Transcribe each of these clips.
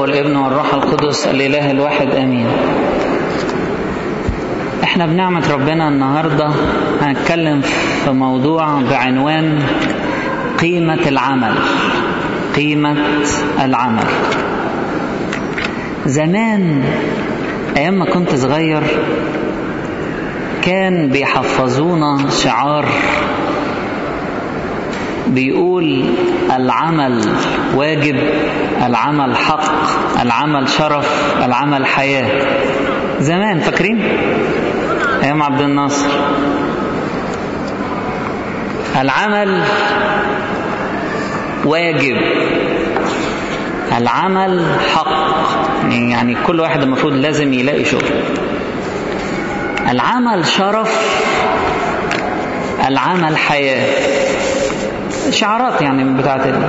والابن والروح القدس الإله الواحد آمين احنا بنعمة ربنا النهاردة هنتكلم في موضوع بعنوان قيمة العمل قيمة العمل زمان أيام ما كنت صغير كان بيحفظونا شعار بيقول العمل واجب العمل حق العمل شرف العمل حياة زمان فاكرين ايام عبد الناصر العمل واجب العمل حق يعني كل واحد المفروض لازم يلاقي شغل العمل شرف العمل حياة شعارات يعني بتاعت ال...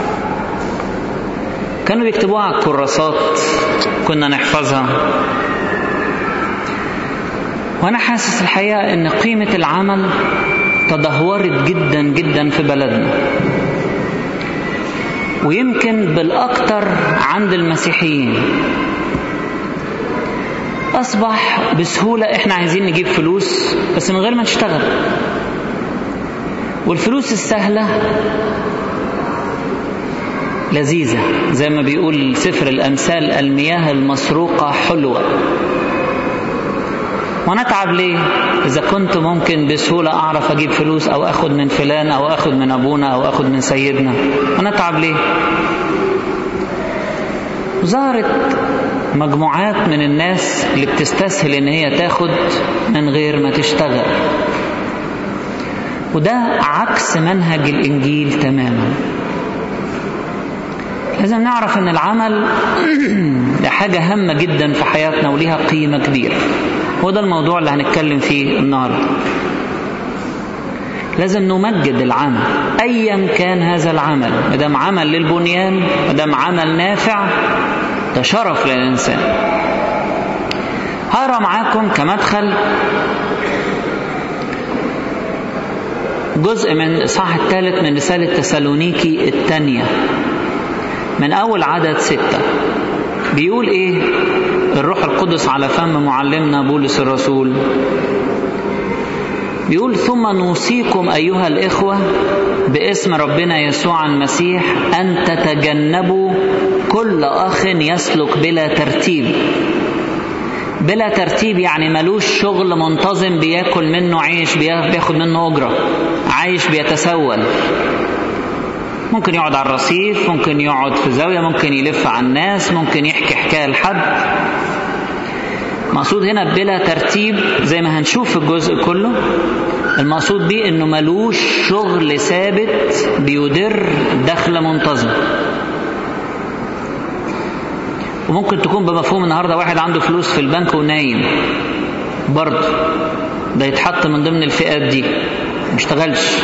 كانوا بيكتبوها على الكراسات كنا نحفظها وانا حاسس الحقيقة ان قيمة العمل تدهورت جدا جدا في بلدنا ويمكن بالاكتر عند المسيحيين اصبح بسهولة احنا عايزين نجيب فلوس بس من غير ما نشتغل والفلوس السهلة لذيذة زي ما بيقول سفر الأمثال المياه المسروقة حلوة ونتعب ليه إذا كنت ممكن بسهولة أعرف أجيب فلوس أو أخد من فلان أو أخد من أبونا أو أخد من سيدنا ونتعب ليه ظهرت مجموعات من الناس اللي بتستسهل إن هي تاخد من غير ما تشتغل وده عكس منهج الإنجيل تماما لازم نعرف ان العمل ده حاجة هامة جدا في حياتنا وليها قيمة كبيرة وده الموضوع اللي هنتكلم فيه النهاردة لازم نمجد العمل ايا كان هذا العمل مدام عمل للبنيان مدام عمل نافع ده شرف للانسان هقرا معاكم كمدخل جزء من الإصحاح الثالث من رسالة تسالونيكي الثانية من أول عدد ستة بيقول إيه الروح القدس على فم معلمنا بولس الرسول بيقول ثم نوصيكم أيها الإخوة باسم ربنا يسوع المسيح أن تتجنبوا كل أخ يسلك بلا ترتيب بلا ترتيب يعني ملوش شغل منتظم بياكل منه عيش بياخد منه أجرة عايش بيتسول ممكن يقعد على الرصيف ممكن يقعد في زاوية ممكن يلف على الناس ممكن يحكي حكاية لحد مقصود هنا بلا ترتيب زي ما هنشوف في الجزء كله المقصود بيه انه ملوش شغل ثابت بيدر دخل منتظم وممكن تكون بمفهوم النهارده واحد عنده فلوس في البنك ونايم برضه ده يتحط من ضمن الفئات دي مشتغلش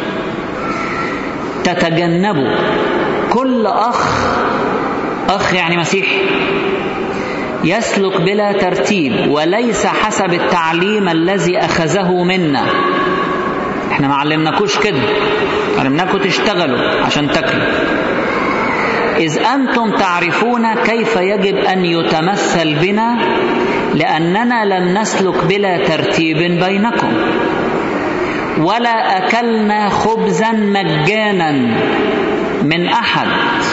تتجنبوا كل اخ اخ يعني مسيحي يسلك بلا ترتيب وليس حسب التعليم الذي اخذه منا احنا ما علمناكوش كده علمناكم تشتغلوا عشان تاكلوا إذ أنتم تعرفون كيف يجب أن يتمثل بنا لأننا لم نسلك بلا ترتيب بينكم ولا أكلنا خبزا مجانا من أحد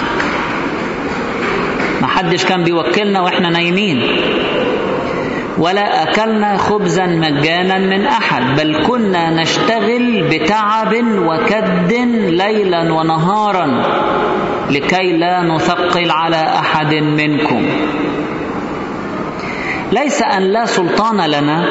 ما حدش كان بيوكلنا وإحنا نايمين ولا أكلنا خبزا مجانا من أحد بل كنا نشتغل بتعب وكد ليلا ونهارا لكي لا نثقل على أحد منكم ليس أن لا سلطان لنا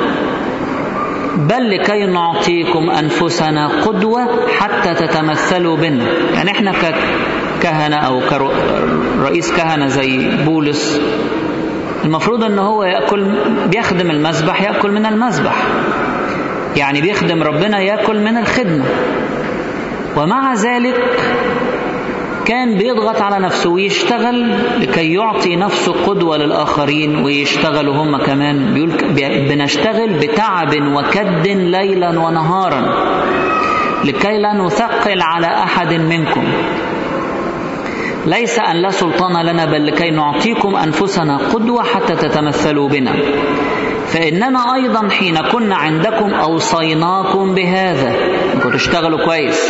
بل لكي نعطيكم أنفسنا قدوة حتى تتمثلوا بنا يعني احنا ككهنة أو كرئيس كهنة زي بولس المفروض ان هو يأكل بيخدم المذبح يأكل من المذبح يعني بيخدم ربنا يأكل من الخدمة ومع ذلك كان بيضغط على نفسه ويشتغل لكي يعطي نفسه قدوة للآخرين ويشتغلوا هم كمان بيقول بنشتغل بتعب وكد ليلا ونهارا لكي لا نثقل على أحد منكم ليس أن لا سلطان لنا بل لكي نعطيكم أنفسنا قدوة حتى تتمثلوا بنا فإننا أيضا حين كنا عندكم أوصيناكم بهذا انكم تشتغلوا كويس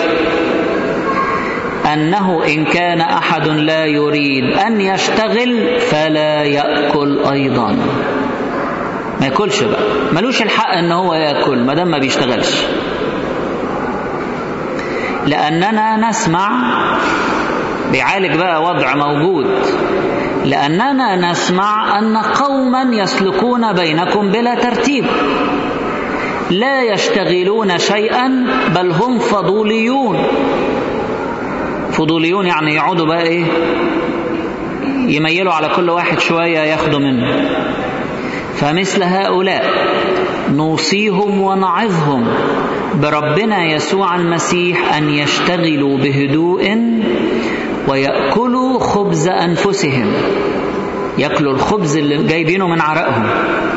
أنه إن كان أحد لا يريد أن يشتغل فلا يأكل أيضا ما ياكلش بقى ملوش الحق ان هو ياكل ما دام ما بيشتغلش لاننا نسمع بيعالج بقى وضع موجود لاننا نسمع ان قوما يسلكون بينكم بلا ترتيب لا يشتغلون شيئا بل هم فضوليون فضوليون يعني يقعدوا بقى ايه يميلوا على كل واحد شويه ياخدوا منه فمثل هؤلاء نوصيهم ونعظهم بربنا يسوع المسيح ان يشتغلوا بهدوء وياكلوا خبز انفسهم ياكلوا الخبز اللي جايبينه من عرقهم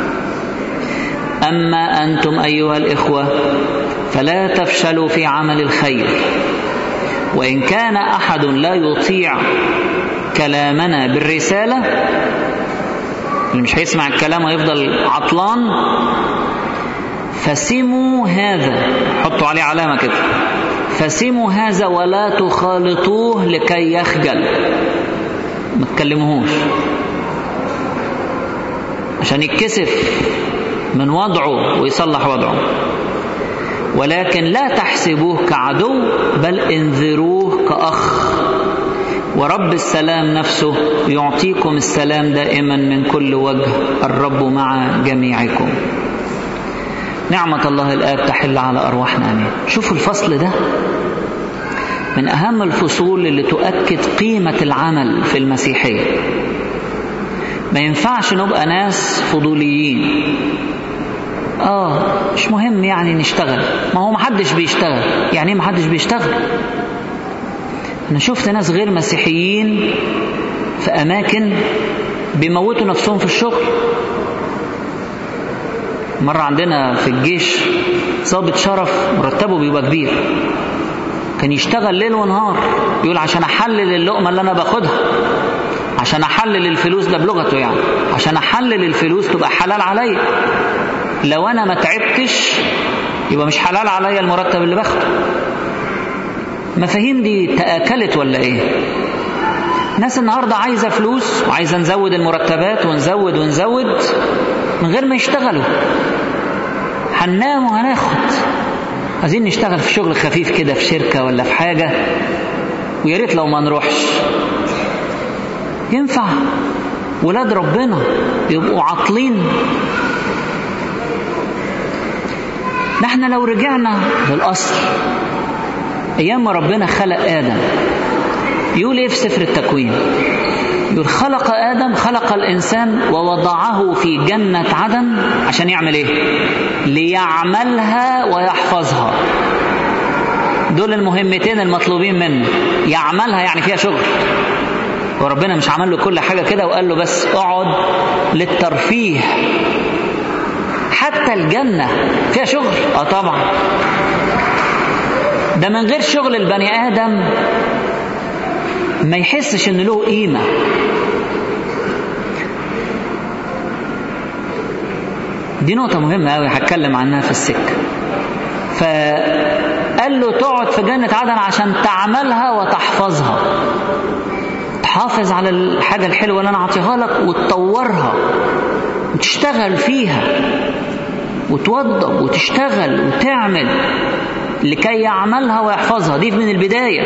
اما انتم ايها الاخوه فلا تفشلوا في عمل الخير وان كان احد لا يطيع كلامنا بالرساله اللي مش هيسمع الكلام ويفضل عطلان فسموا هذا حطوا عليه علامة كده فسموا هذا ولا تخالطوه لكي يخجل ما تكلموهوش عشان يتكسف من وضعه ويصلح وضعه ولكن لا تحسبوه كعدو بل انذروه كأخ ورب السلام نفسه يعطيكم السلام دائما من كل وجه الرب مع جميعكم نعمة الله الآب تحل على أرواحنا آمين شوفوا الفصل ده من أهم الفصول اللي تؤكد قيمة العمل في المسيحية ما ينفعش نبقى ناس فضوليين آه مش مهم يعني نشتغل ما هو محدش بيشتغل يعني ايه محدش بيشتغل أنا شفت ناس غير مسيحيين في أماكن بيموتوا نفسهم في الشغل مرة عندنا في الجيش ضابط شرف مرتبه بيبقى كبير كان يشتغل ليل ونهار يقول عشان أحلل اللقمة اللي أنا باخدها عشان أحلل الفلوس ده بلغته يعني عشان أحلل الفلوس تبقى حلال عليا لو أنا ما تعبتش يبقى مش حلال عليا المرتب اللي باخده مفاهيم دي تآكلت ولا ايه ناس النهاردة عايزة فلوس وعايزة نزود المرتبات ونزود ونزود من غير ما يشتغلوا هننام وهناخد عايزين نشتغل في شغل خفيف كده في شركة ولا في حاجة ويا ريت لو ما نروحش ينفع ولاد ربنا يبقوا عاطلين نحن لو رجعنا للأصل أيام ما ربنا خلق آدم يقول إيه في سفر التكوين يقول خلق آدم خلق الإنسان ووضعه في جنة عدن عشان يعمل إيه ليعملها ويحفظها دول المهمتين المطلوبين منه يعملها يعني فيها شغل وربنا مش عمل له كل حاجة كده وقال له بس اقعد للترفيه حتى الجنة فيها شغل اه طبعا ده من غير شغل البني آدم ما يحسش ان له قيمة دي نقطة مهمة أوي هتكلم عنها في السكة فقال له تقعد في جنة عدن عشان تعملها وتحفظها تحافظ على الحاجة الحلوة اللي أنا أعطيها لك وتطورها وتشتغل فيها وتوضب وتشتغل وتعمل لكي يعملها ويحفظها دي من البداية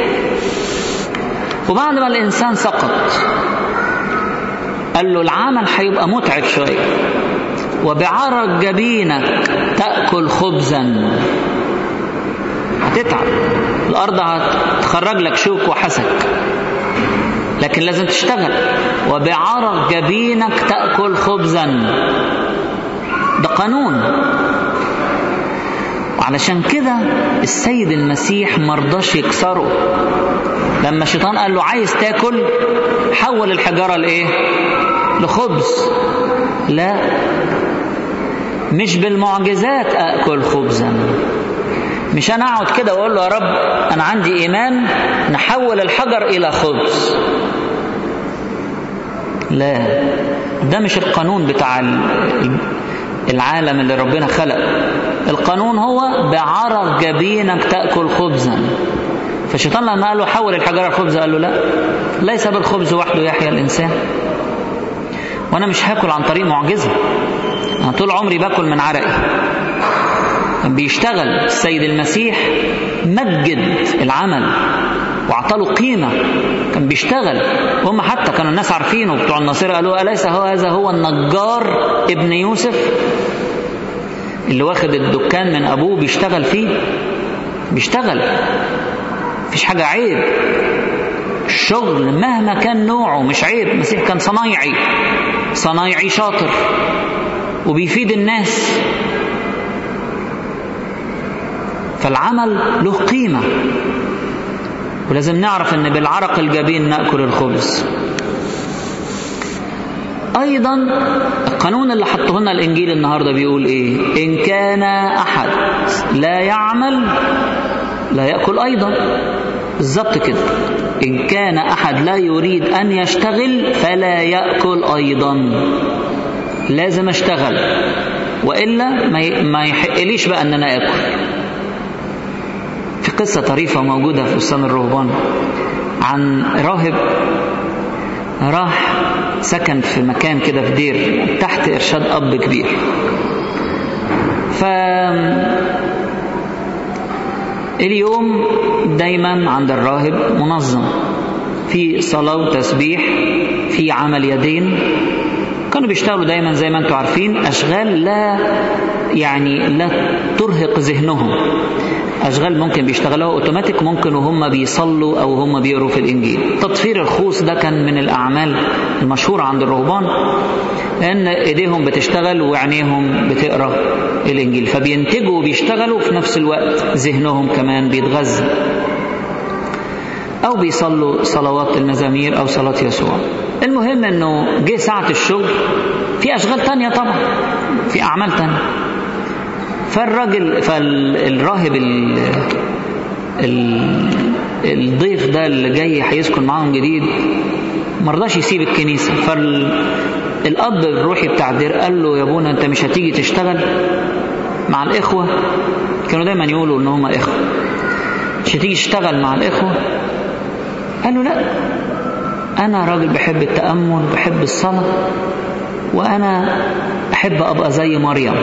وبعد ما الإنسان سقط قال له العمل هيبقى متعب شوية وبعرق جبينك تأكل خبزا هتتعب الأرض هتخرج لك شوك وحسك لكن لازم تشتغل وبعرق جبينك تأكل خبزا ده قانون وعلشان كده السيد المسيح مرضاش يكسره لما الشيطان قال له عايز تاكل حول الحجارة لايه لخبز لا مش بالمعجزات أكل خبزا مش انا اقعد كده واقول له يا رب انا عندي ايمان نحول الحجر الى خبز لا ده مش القانون بتاع العالم اللي ربنا خلق القانون هو بعرق جبينك تأكل خبزا فالشيطان لما قال له حول الحجر الخبز قال له لا ليس بالخبز وحده يحيا الإنسان وأنا مش هاكل عن طريق معجزة أنا طول عمري باكل من عرقي كان بيشتغل السيد المسيح مجد العمل واعطاله قيمة كان بيشتغل وهم حتى كانوا الناس عارفينه بتوع النصيرة قالوا أليس هو هذا هو النجار ابن يوسف اللي واخد الدكان من أبوه بيشتغل فيه بيشتغل مفيش حاجة عيب الشغل مهما كان نوعه مش عيب المسيح كان صنايعي صنايعي شاطر وبيفيد الناس فالعمل له قيمة ولازم نعرف ان بالعرق الجبين ناكل الخبز ايضا القانون اللي حطه لنا الانجيل النهارده بيقول ايه ان كان احد لا يعمل لا ياكل ايضا بالظبط كده ان كان احد لا يريد ان يشتغل فلا ياكل ايضا لازم اشتغل والا ما يحقليش بقى ان انا اكل في قصة طريفة موجودة في أستان الرهبان عن راهب راح سكن في مكان كده في دير تحت إرشاد أب كبير ف اليوم دايما عند الراهب منظم في صلاة وتسبيح في عمل يدين كانوا بيشتغلوا دايما زي ما انتم عارفين أشغال لا يعني لا ترهق ذهنهم أشغال ممكن بيشتغلوها أوتوماتيك ممكن وهم بيصلوا أو هم بيقروا في الإنجيل تطفير الخوص ده كان من الأعمال المشهورة عند الرهبان لأن إيديهم بتشتغل وعينيهم بتقرأ الإنجيل فبينتجوا وبيشتغلوا في نفس الوقت ذهنهم كمان بيتغذى أو بيصلوا صلوات المزامير أو صلاة يسوع المهم أنه جه ساعة الشغل في أشغال تانية طبعا في أعمال تانية فالراجل فالراهب ال ال الضيف ده اللي جاي هيسكن معاهم جديد مرضاش يسيب الكنيسة فالأب الروحي بتاع الدير قال له يا ابونا أنت مش هتيجي تشتغل مع الإخوة كانوا دايما يقولوا إن هم إخوة مش هتيجي تشتغل مع الإخوة قال له لا أنا راجل بحب التأمل بحب الصلاة وأنا أحب أبقى زي مريم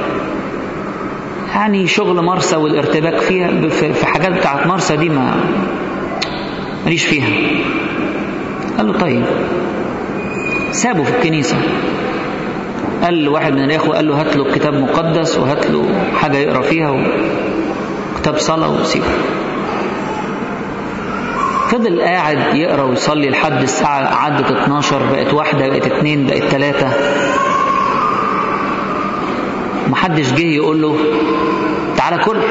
يعني شغل مرسى والارتباك فيها في حاجات بتاعت مرسى دي ما ماليش فيها قال له طيب سابه في الكنيسة قال له واحد من الإخوة قال له هات له كتاب مقدس وهات له حاجة يقرأ فيها وكتاب صلاة وسيبه فضل قاعد يقرأ ويصلي لحد الساعة عدت 12 بقت واحدة بقت اتنين بقت تلاتة محدش جه يقول له تعالى كل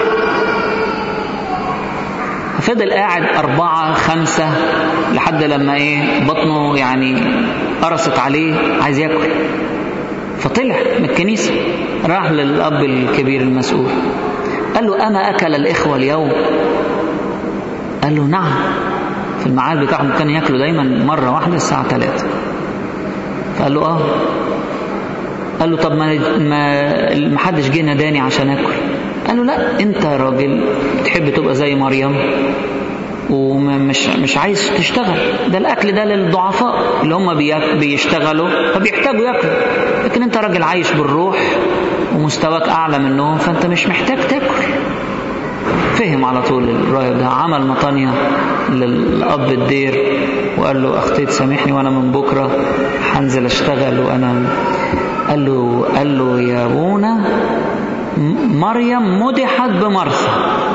فضل قاعد أربعة خمسة لحد لما إيه بطنه يعني قرصت عليه عايز ياكل فطلع من الكنيسة راح للأب الكبير المسؤول قال له أما أكل الإخوة اليوم قال له نعم في الميعاد بتاعهم كان ياكلوا دايما مرة واحدة الساعة 3 فقال له اه قال له طب ما ما حدش جه ناداني عشان اكل قال له لا انت راجل تحب تبقى زي مريم ومش مش عايز تشتغل ده الاكل ده للضعفاء اللي هم بيشتغلوا فبيحتاجوا ياكلوا لكن انت راجل عايش بالروح ومستواك اعلى منهم فانت مش محتاج تاكل فهم على طول الراهب ده عمل مطانية للأب الدير وقال له أخطيت سامحني وأنا من بكرة هنزل أشتغل وأنا قال له قال له يا ابونا مريم مدحت بمرثى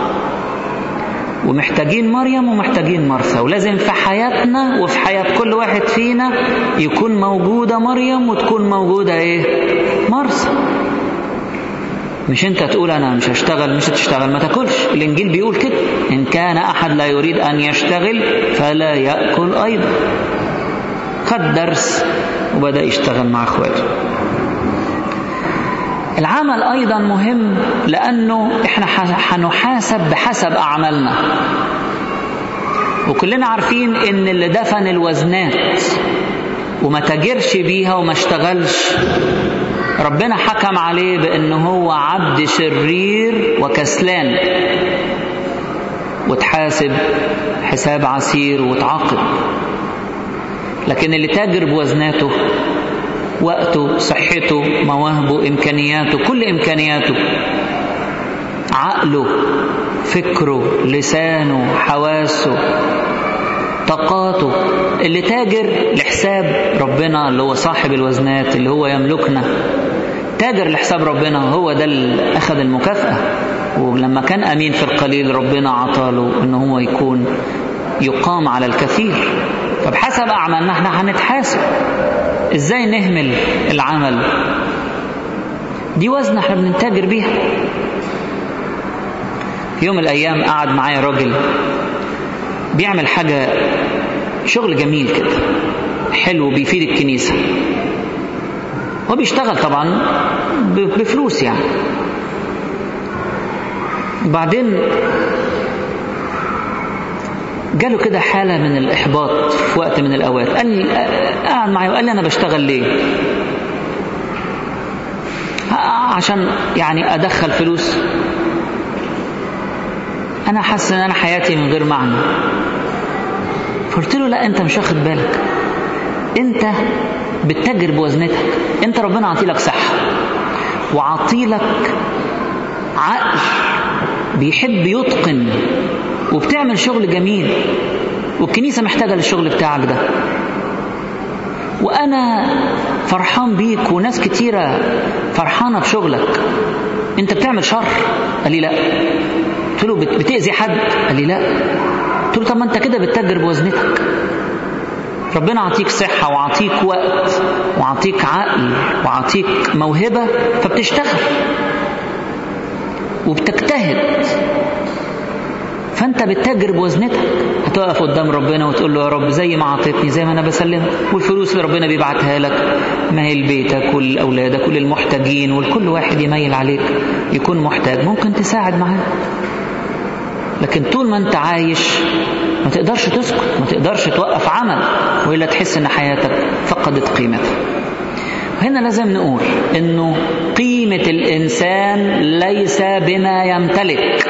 ومحتاجين مريم ومحتاجين مرثى ولازم في حياتنا وفي حياة كل واحد فينا يكون موجودة مريم وتكون موجودة ايه مرثى مش انت تقول انا مش هشتغل مش هتشتغل ما تاكلش الانجيل بيقول كده ان كان احد لا يريد ان يشتغل فلا ياكل ايضا خد درس وبدا يشتغل مع اخواته العمل أيضا مهم لأنه إحنا هنحاسب بحسب أعمالنا وكلنا عارفين إن اللي دفن الوزنات وما تاجرش بيها وما اشتغلش ربنا حكم عليه بأن هو عبد شرير وكسلان وتحاسب حساب عسير وتعاقب لكن اللي تاجر بوزناته وقته صحته مواهبه إمكانياته كل إمكانياته عقله فكره لسانه حواسه طاقاته اللي تاجر لحساب ربنا اللي هو صاحب الوزنات اللي هو يملكنا تاجر لحساب ربنا هو ده اللي أخذ المكافأة ولما كان أمين في القليل ربنا عطاله إن هو يكون يقام على الكثير فبحسب أعمالنا احنا هنتحاسب ازاي نهمل العمل دي وزنة احنا بنتاجر بيها في يوم من الأيام قعد معايا راجل بيعمل حاجة شغل جميل كده حلو بيفيد الكنيسة هو بيشتغل طبعا بفلوس يعني وبعدين جاله كده حالة من الإحباط في وقت من الأوقات قال لي قعد معي وقال لي أنا بشتغل ليه عشان يعني أدخل فلوس أنا حاسس إن أنا حياتي من غير معنى فقلت له لا أنت مش واخد بالك أنت بتتاجر بوزنتك أنت ربنا عطيلك صحة وعطيلك عقل بيحب يتقن وبتعمل شغل جميل والكنيسة محتاجة للشغل بتاعك ده وأنا فرحان بيك وناس كتيرة فرحانة بشغلك أنت بتعمل شر قال لي لا قلت له بتأذي حد قال لي لا قلت له طب ما أنت كده بتتاجر بوزنتك ربنا عطيك صحة وعطيك وقت وعطيك عقل وعطيك موهبة فبتشتغل وبتجتهد فانت بتتاجر بوزنتك هتقف قدام ربنا وتقول له يا رب زي ما عطيتني زي ما انا بسلمك والفلوس اللي ربنا بيبعتها لك ما هي لبيتك ولأولادك وللمحتاجين ولكل واحد يميل عليك يكون محتاج ممكن تساعد معاه لكن طول ما انت عايش ما تقدرش تسكت ما تقدرش توقف عمل وإلا تحس ان حياتك فقدت قيمتها هنا لازم نقول انه قيمة الانسان ليس بما يمتلك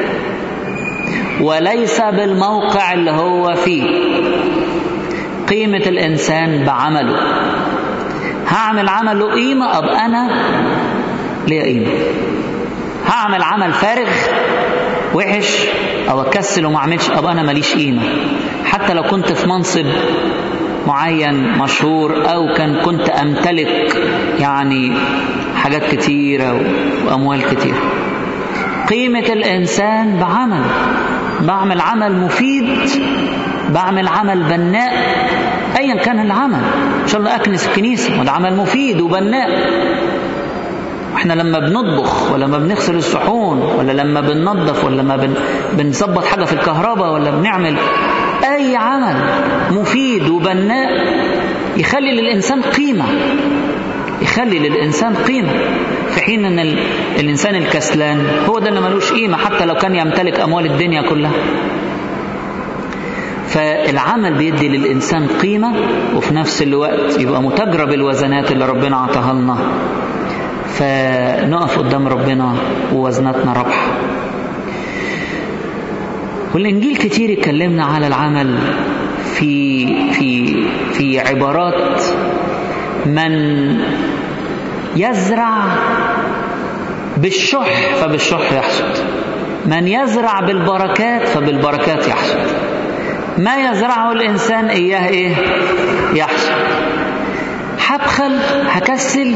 وليس بالموقع اللي هو فيه قيمة الإنسان بعمله هعمل عمل له قيمة أبقى أنا ليه قيمة هعمل عمل فارغ وحش أو أكسل وما أعملش أبقى أنا ماليش قيمة حتى لو كنت في منصب معين مشهور أو كان كنت أمتلك يعني حاجات كتيرة وأموال كتيرة قيمة الإنسان بعمله بعمل عمل مفيد بعمل عمل بناء ايا كان العمل ان شاء الله اكنس الكنيسه وده عمل مفيد وبناء احنا لما بنطبخ ولا لما بنغسل الصحون ولا لما بننظف ولا لما بن... بنظبط حاجه في الكهرباء ولا بنعمل اي عمل مفيد وبناء يخلي للانسان قيمه يخلي للإنسان قيمة في حين أن ال... الإنسان الكسلان هو ده اللي ملوش قيمة حتى لو كان يمتلك أموال الدنيا كلها فالعمل بيدي للإنسان قيمة وفي نفس الوقت يبقى متجرة بالوزنات اللي ربنا عطاها لنا فنقف قدام ربنا ووزناتنا ربح والإنجيل كتير يكلمنا على العمل في في في عبارات من يزرع بالشح فبالشح يحصد من يزرع بالبركات فبالبركات يحصد ما يزرعه الإنسان إياه إيه يحصد هبخل هكسل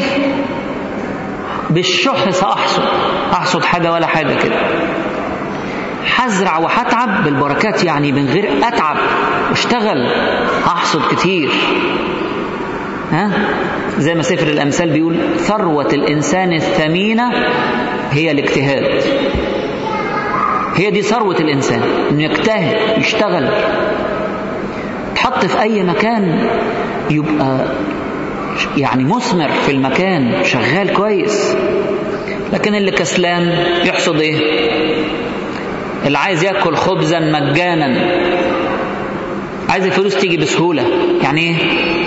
بالشح سأحصد أحصد حاجة ولا حاجة كده هزرع وهتعب بالبركات يعني من غير أتعب واشتغل هحصد كتير ها زي ما سفر الأمثال بيقول ثروة الإنسان الثمينة هي الاجتهاد هي دي ثروة الإنسان إنه يجتهد يشتغل تحط في أي مكان يبقى يعني مثمر في المكان شغال كويس لكن اللي كسلان يحصد ايه اللي عايز ياكل خبزا مجانا عايز الفلوس تيجي بسهولة يعني ايه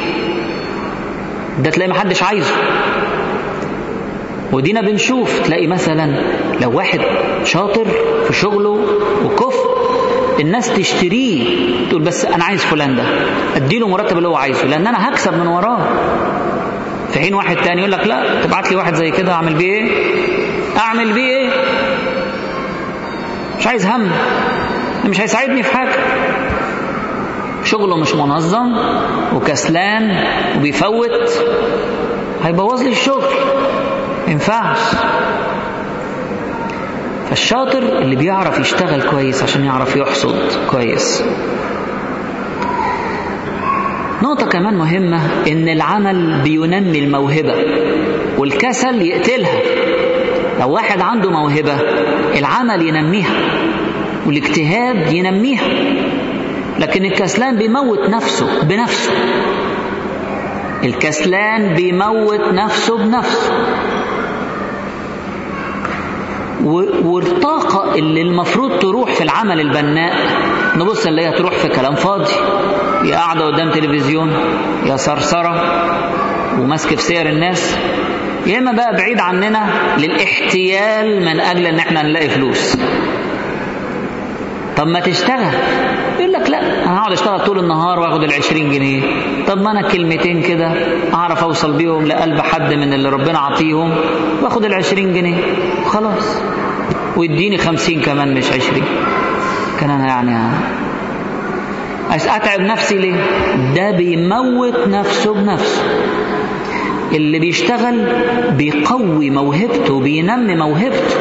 ده تلاقي محدش عايزه ودينا بنشوف تلاقي مثلا لو واحد شاطر في شغله وكفء الناس تشتريه تقول بس انا عايز فلان ده اديله مرتب اللي هو عايزه لان انا هكسب من وراه في حين واحد تاني يقول لك لا تبعت لي واحد زي كده اعمل بيه ايه اعمل بيه ايه مش عايز هم مش هيساعدني في حاجه شغله مش منظم وكسلان وبيفوت هيبوظ لي الشغل ما ينفعش فالشاطر اللي بيعرف يشتغل كويس عشان يعرف يحصد كويس نقطة كمان مهمة إن العمل بينمي الموهبة والكسل يقتلها لو واحد عنده موهبة العمل ينميها والاجتهاد ينميها لكن الكسلان بيموت نفسه بنفسه الكسلان بيموت نفسه بنفسه والطاقة اللي المفروض تروح في العمل البناء نبص اللي هي تروح في كلام فاضي يا قاعدة قدام تلفزيون يا صرصرة وماسك في سير الناس يا إما بقى بعيد عننا للاحتيال من أجل إن إحنا نلاقي فلوس طب ما تشتغل يقول لك لا انا هقعد اشتغل طول النهار واخد ال 20 جنيه طب ما انا كلمتين كده اعرف اوصل بيهم لقلب حد من اللي ربنا عطيهم واخد ال 20 جنيه خلاص ويديني 50 كمان مش 20 كان انا يعني اتعب نفسي ليه ده بيموت نفسه بنفسه اللي بيشتغل بيقوي موهبته بينمي موهبته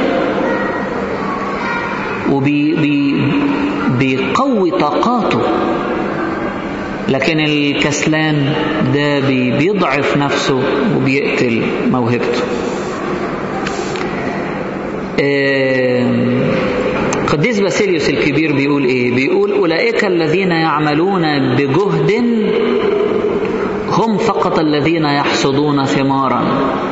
وبيقوي طاقاته لكن الكسلان ده بيضعف نفسه وبيقتل موهبته قديس باسيليوس الكبير بيقول ايه بيقول اولئك الذين يعملون بجهد هم فقط الذين يحصدون ثمارا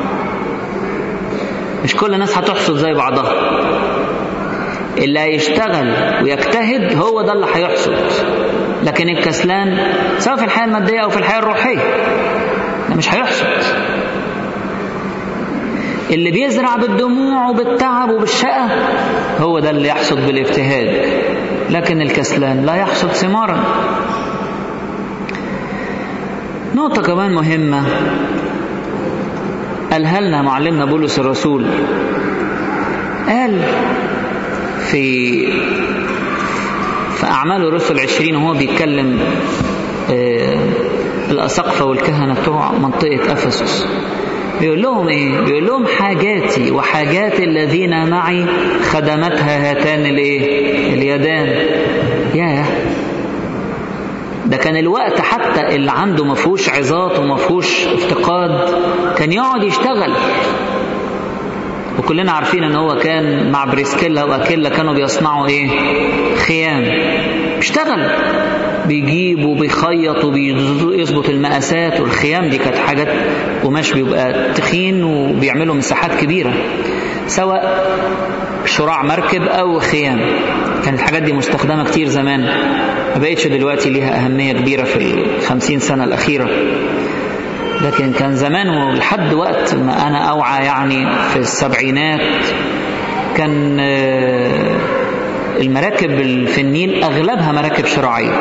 مش كل الناس هتحصد زي بعضها اللي هيشتغل ويجتهد هو ده اللي هيحصد لكن الكسلان سواء في الحياة المادية أو في الحياة الروحية ده مش هيحصد اللي بيزرع بالدموع وبالتعب وبالشقة هو ده اللي يحصد بالاجتهاد لكن الكسلان لا يحصد ثمارا نقطة كمان مهمة قالها لنا معلمنا بولس الرسول قال في في أعمال الرسل عشرين وهو بيتكلم الأسقفة والكهنة بتوع منطقة أفسس بيقول لهم إيه؟ بيقول لهم حاجاتي وحاجات الذين معي خدمتها هاتان الإيه؟ اليدان ياه ده كان الوقت حتى اللي عنده ما فيهوش عظات وما فيهوش افتقاد كان يقعد يشتغل وكلنا عارفين ان هو كان مع بريسكيلا واكيلا كانوا بيصنعوا ايه خيام اشتغل بيجيب وبيخيط وبيظبط المقاسات والخيام دي كانت حاجات قماش بيبقى تخين وبيعملوا مساحات كبيرة سواء شراع مركب او خيام كانت الحاجات دي مستخدمة كتير زمان ما بقتش دلوقتي ليها أهمية كبيرة في الخمسين سنة الأخيرة لكن كان زمان ولحد وقت ما أنا أوعى يعني في السبعينات كان المراكب في النيل أغلبها مراكب شراعية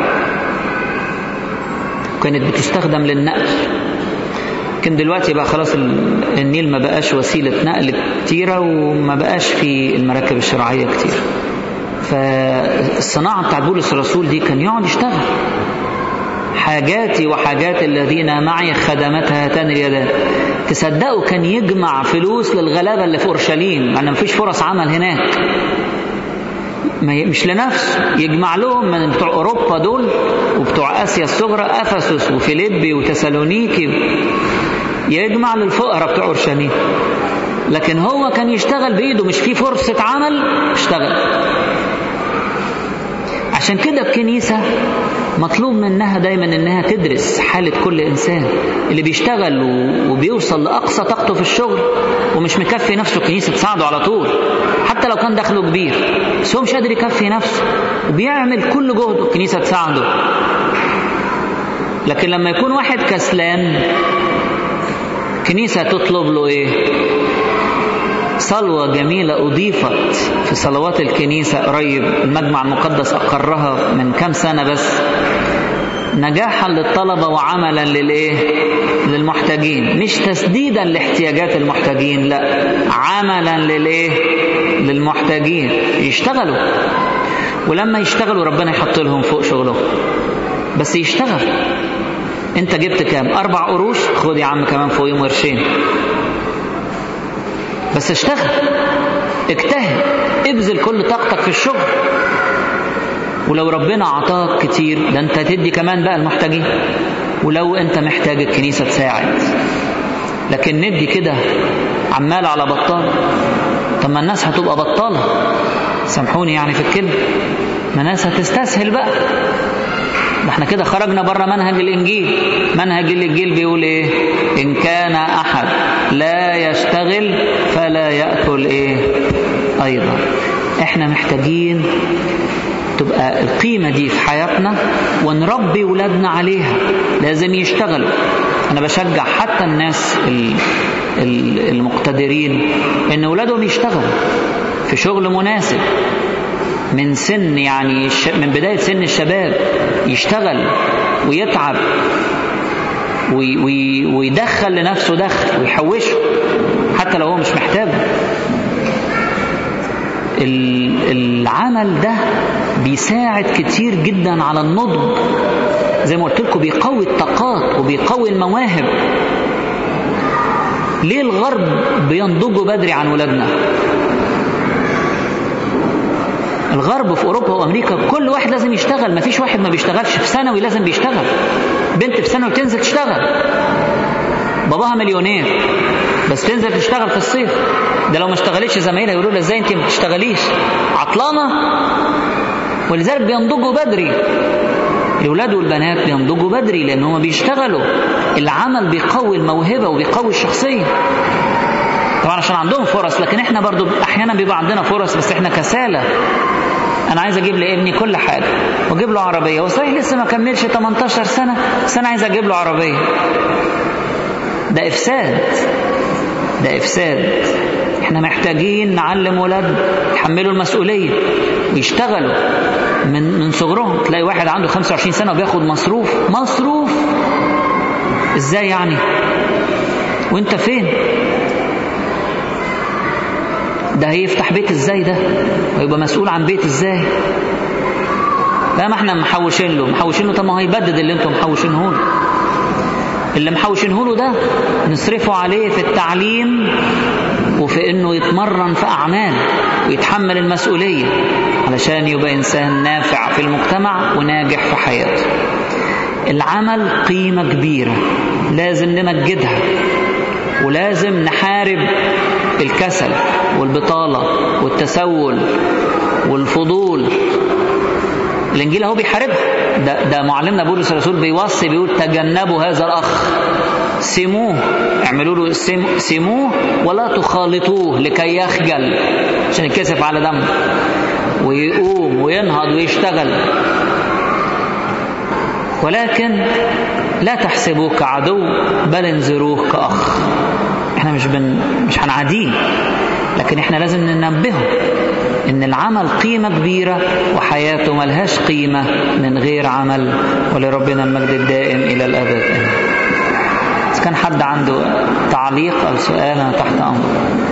كانت بتستخدم للنقل لكن دلوقتي بقى خلاص النيل ما بقاش وسيلة نقل كتيرة وما بقاش في المراكب الشراعية كتير فالصناعة بتاعت بولس الرسول دي كان يقعد يشتغل حاجاتي وحاجات الذين معي خدمتها هاتان اليدان تصدقوا كان يجمع فلوس للغلابة اللي في أورشليم لأن مفيش فرص عمل هناك مش لنفسه يجمع لهم من بتوع أوروبا دول وبتوع آسيا الصغرى أفسس وفيليبي وتسالونيكي يجمع للفقراء بتوع أورشليم لكن هو كان يشتغل بإيده مش في فرصة عمل اشتغل عشان كده الكنيسة مطلوب منها دايما انها تدرس حالة كل انسان اللي بيشتغل وبيوصل لاقصى طاقته في الشغل ومش مكفي نفسه الكنيسة تساعده على طول حتى لو كان دخله كبير بس هو مش قادر يكفي نفسه وبيعمل كل جهده الكنيسة تساعده لكن لما يكون واحد كسلان كنيسة تطلب له ايه صلوة جميلة أضيفت في صلوات الكنيسة قريب المجمع المقدس أقرها من كام سنة بس نجاحا للطلبة وعملا للإيه؟ للمحتاجين مش تسديدا لاحتياجات المحتاجين لا عملا للإيه؟ للمحتاجين يشتغلوا ولما يشتغلوا ربنا يحط لهم فوق شغلهم بس يشتغل انت جبت كام اربع قروش خد يا عم كمان فوقيهم قرشين بس اشتغل اجتهد ابذل كل طاقتك في الشغل ولو ربنا عطاك كتير ده انت تدي كمان بقى المحتاجين ولو انت محتاج الكنيسة تساعد لكن ندي كده عمال على بطال طب ما الناس هتبقى بطالة سامحوني يعني في الكلمة ما الناس هتستسهل بقى ده احنا كده خرجنا بره منهج الانجيل منهج الانجيل بيقول ايه ان كان احد لا يشتغل فلا ياكل ايه ايضا احنا محتاجين تبقى القيمه دي في حياتنا ونربي ولادنا عليها لازم يشتغلوا انا بشجع حتى الناس المقتدرين ان ولادهم يشتغلوا في شغل مناسب من سن يعني من بداية سن الشباب يشتغل ويتعب ويدخل لنفسه دخل ويحوشه حتى لو هو مش محتاجه العمل ده بيساعد كتير جدا على النضج زي ما قلت لكم بيقوي الطاقات وبيقوي المواهب ليه الغرب بينضجوا بدري عن ولادنا الغرب في اوروبا وامريكا كل واحد لازم يشتغل مفيش واحد ما بيشتغلش في ثانوي لازم بيشتغل بنت في ثانوي تنزل تشتغل باباها مليونير بس تنزل تشتغل في الصيف ده لو ما اشتغلتش زمايلها يقولوا لها ازاي انت ما بتشتغليش عطلانه ولذلك بينضجوا بدري الولاد والبنات بينضجوا بدري لان هم بيشتغلوا العمل بيقوي الموهبه وبيقوي الشخصيه طبعا عشان عندهم فرص لكن احنا برضو احيانا بيبقى عندنا فرص بس احنا كسالى انا عايز اجيب لابني كل حاجه واجيب له عربيه هو صحيح لسه ما كملش 18 سنه بس انا عايز اجيب له عربيه ده افساد ده افساد احنا محتاجين نعلم ولاد يحملوا المسؤوليه ويشتغلوا من من صغرهم تلاقي واحد عنده 25 سنه وبياخد مصروف مصروف ازاي يعني وانت فين ده هيفتح بيت ازاي ده ويبقى مسؤول عن بيت ازاي لا ما احنا محوشين له محوشين له طب ما هو هيبدد اللي انتم محوشينه له اللي محوشينه له ده نصرفه عليه في التعليم وفي انه يتمرن في اعمال ويتحمل المسؤوليه علشان يبقى انسان نافع في المجتمع وناجح في حياته العمل قيمه كبيره لازم نمجدها ولازم نحارب الكسل والبطالة والتسول والفضول الإنجيل أهو بيحاربها ده, ده معلمنا بولس الرسول بيوصي بيقول تجنبوا هذا الأخ سموه اعملوا له سم سموه ولا تخالطوه لكي يخجل عشان يتكسف على دمه ويقوم وينهض ويشتغل ولكن لا تحسبوه كعدو بل انذروه كأخ احنا مش بن مش هنعاديه لكن احنا لازم ننبهه ان العمل قيمة كبيرة وحياته ملهاش قيمة من غير عمل ولربنا المجد الدائم الى الابد اذا كان حد عنده تعليق او سؤال انا تحت امر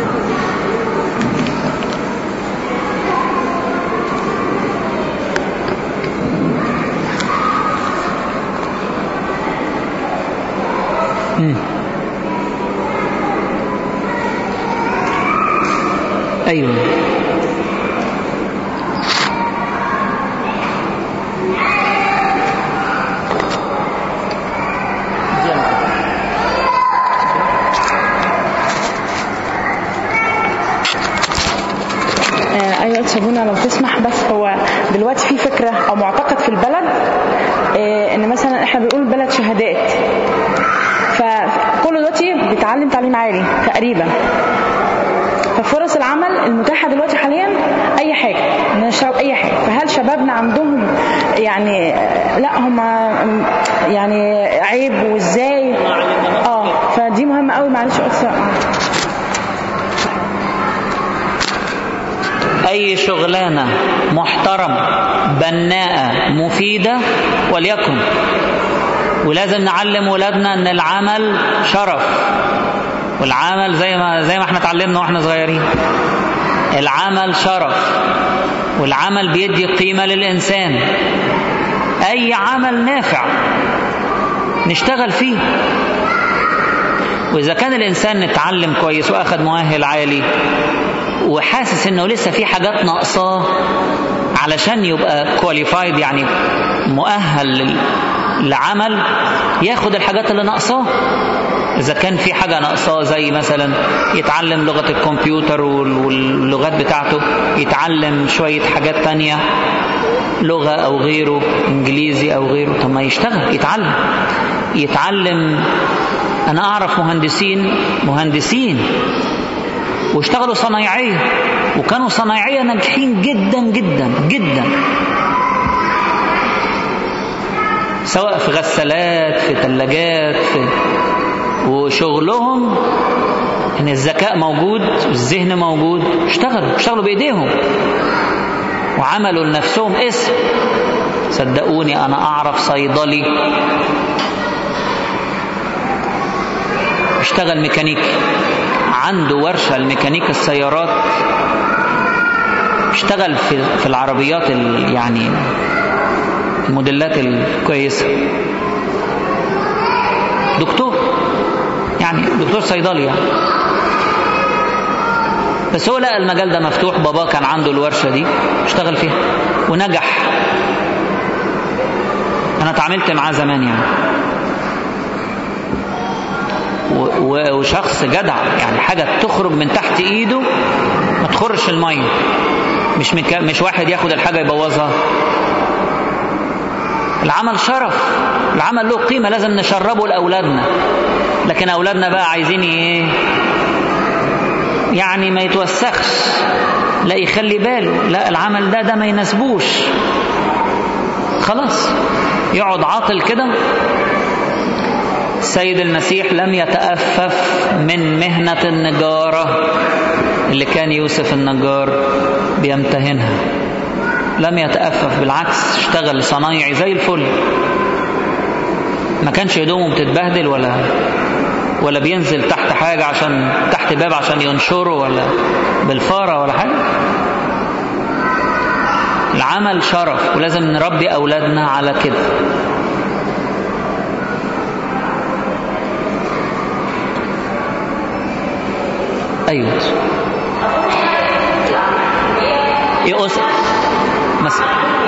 ايوه ايوه تسابونا لو تسمح بس هو دلوقتي في فكره او معتقد في البلد آه، ان مثلا احنا بنقول البلد شهادات فكل دلوقتي بيتعلم تعليم عالي تقريبا ففرص العمل المتاحه دلوقتي حاليا اي حاجه ان نشتغل اي حاجه فهل شبابنا عندهم يعني لا هم يعني عيب وازاي اه فدي مهمه قوي معلش اكثر أي شغلانة محترمة بناءة مفيدة وليكن ولازم نعلم ولادنا ان العمل شرف والعمل زي ما زي ما احنا اتعلمنا واحنا صغيرين العمل شرف والعمل بيدي قيمة للإنسان أي عمل نافع نشتغل فيه وإذا كان الإنسان اتعلم كويس وأخذ مؤهل عالي وحاسس إنه لسه في حاجات ناقصاه علشان يبقى كواليفايد يعني مؤهل لعمل ياخد الحاجات اللي ناقصاه إذا كان في حاجة ناقصاه زي مثلا يتعلم لغة الكمبيوتر واللغات بتاعته يتعلم شوية حاجات تانية لغة أو غيره إنجليزي أو غيره طب ما يشتغل يتعلم يتعلم أنا أعرف مهندسين مهندسين واشتغلوا صنايعية وكانوا صنايعية ناجحين جدا جدا جدا سواء في غسالات في ثلاجات في وشغلهم ان الذكاء موجود والذهن موجود اشتغلوا اشتغلوا بايديهم وعملوا لنفسهم اسم صدقوني انا اعرف صيدلي اشتغل ميكانيكي عنده ورشة لميكانيك السيارات اشتغل في في العربيات يعني الموديلات الكويسة دكتور يعني دكتور صيدلي يعني بس هو لقى المجال ده مفتوح بابا كان عنده الورشة دي اشتغل فيها ونجح أنا اتعاملت معاه زمان يعني وشخص جدع يعني حاجة تخرج من تحت إيده ما تخرش المية مش مش واحد ياخد الحاجة يبوظها العمل شرف العمل له قيمة لازم نشربه لأولادنا لكن أولادنا بقى عايزين إيه يعني ما يتوسخش لا يخلي باله لا العمل ده ده ما يناسبوش خلاص يقعد عاطل كده السيد المسيح لم يتأفف من مهنة النجارة اللي كان يوسف النجار بيمتهنها لم يتأفف بالعكس اشتغل صنايعي زي الفل ما كانش هدومه بتتبهدل ولا ولا بينزل تحت حاجة عشان تحت باب عشان ينشره ولا بالفارة ولا حاجة العمل شرف ولازم نربي أولادنا على كده أيوة يقص مثلا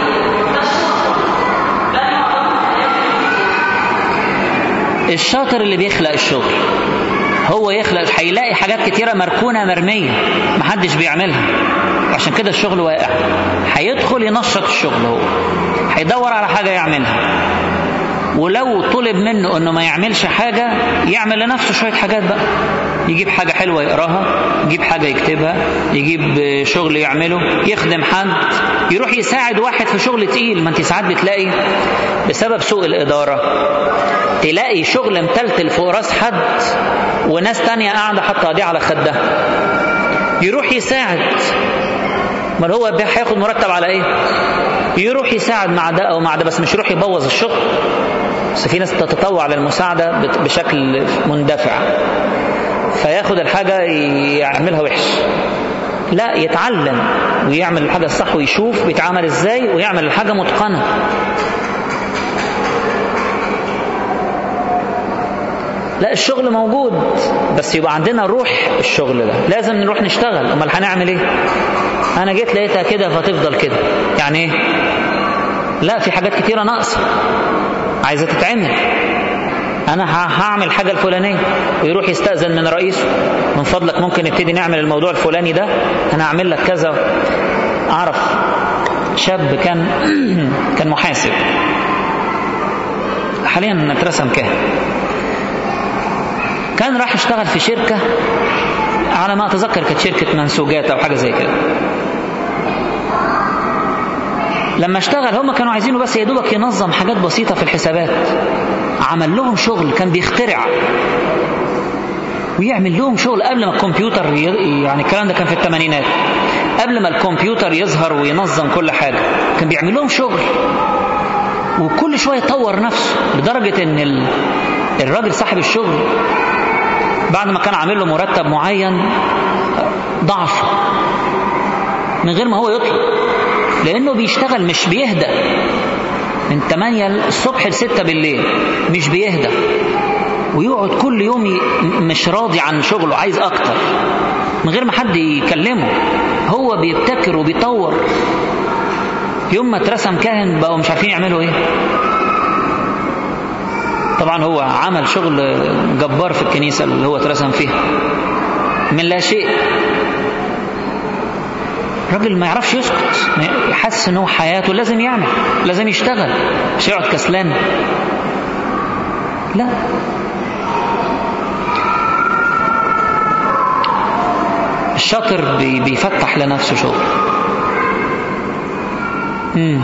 الشاطر اللي بيخلق الشغل هو يخلق هيلاقي حاجات كتيرة مركونة مرمية محدش بيعملها عشان كده الشغل واقع هيدخل ينشط الشغل هو هيدور على حاجة يعملها ولو طلب منه انه ما يعملش حاجة يعمل لنفسه شوية حاجات بقى يجيب حاجة حلوة يقراها يجيب حاجة يكتبها يجيب شغل يعمله يخدم حد يروح يساعد واحد في شغل تقيل ما انت ساعات بتلاقي بسبب سوء الإدارة تلاقي شغل متلتل فوق راس حد وناس تانية قاعدة حاطة ايديها على خدها يروح يساعد ما هو هياخد مرتب على ايه يروح يساعد مع ده او مع ده بس مش يروح يبوظ الشغل بس في ناس تتطوع للمساعدة بشكل مندفع فياخد الحاجة يعملها وحش لا يتعلم ويعمل الحاجة الصح ويشوف بيتعامل ازاي ويعمل الحاجة متقنة لا الشغل موجود بس يبقى عندنا روح الشغل ده لازم نروح نشتغل امال هنعمل ايه انا جيت لقيتها كده فتفضل كده يعني ايه لا في حاجات كتيرة ناقصة عايزة تتعمل انا هعمل حاجة الفلانية ويروح يستأذن من رئيسه من فضلك ممكن نبتدي نعمل الموضوع الفلاني ده انا اعمل لك كذا اعرف شاب كان كان محاسب حاليا اترسم كاهن كان راح يشتغل في شركة على ما أتذكر كانت شركة منسوجات أو حاجة زي كده لما اشتغل هم كانوا عايزينه بس يا دوبك ينظم حاجات بسيطة في الحسابات عمل لهم شغل كان بيخترع ويعمل لهم شغل قبل ما الكمبيوتر ي... يعني الكلام ده كان في الثمانينات قبل ما الكمبيوتر يظهر وينظم كل حاجة كان بيعمل لهم شغل وكل شوية يطور نفسه لدرجة ان ال... الراجل صاحب الشغل بعد ما كان عامل له مرتب معين ضعف من غير ما هو يطلب لانه بيشتغل مش بيهدى من 8 الصبح ل 6 بالليل مش بيهدى ويقعد كل يوم ي... مش راضي عن شغله عايز اكتر من غير ما حد يكلمه هو بيبتكر وبيطور يوم ما اترسم كاهن بقوا مش عارفين يعملوا ايه طبعا هو عمل شغل جبار في الكنيسة اللي هو اترسم فيها من لا شيء راجل ما يعرفش يسكت يحس ان هو حياته لازم يعمل لازم يشتغل مش يقعد كسلان لا الشاطر بيفتح لنفسه شغل مم.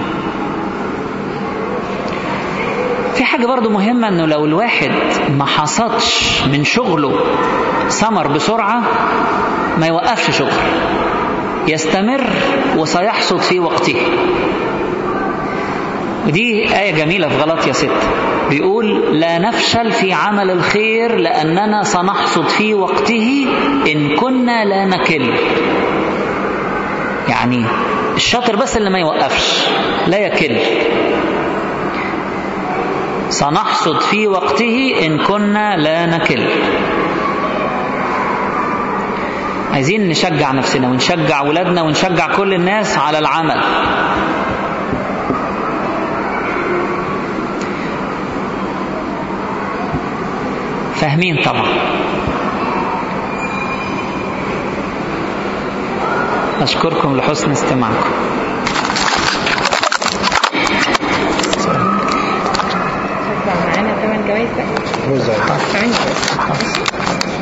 في حاجة برضو مهمة انه لو الواحد ما حصدش من شغله ثمر بسرعة ما يوقفش شغل يستمر وسيحصد في وقته ودي آية جميلة في غلط يا ست بيقول لا نفشل في عمل الخير لأننا سنحصد في وقته إن كنا لا نكل يعني الشاطر بس اللي ما يوقفش لا يكل سنحصد في وقته إن كنا لا نكل عايزين نشجع نفسنا ونشجع ولادنا ونشجع كل الناس على العمل فاهمين طبعا أشكركم لحسن استماعكم معانا ثمان جوايز بقى وزع ثمان جوايز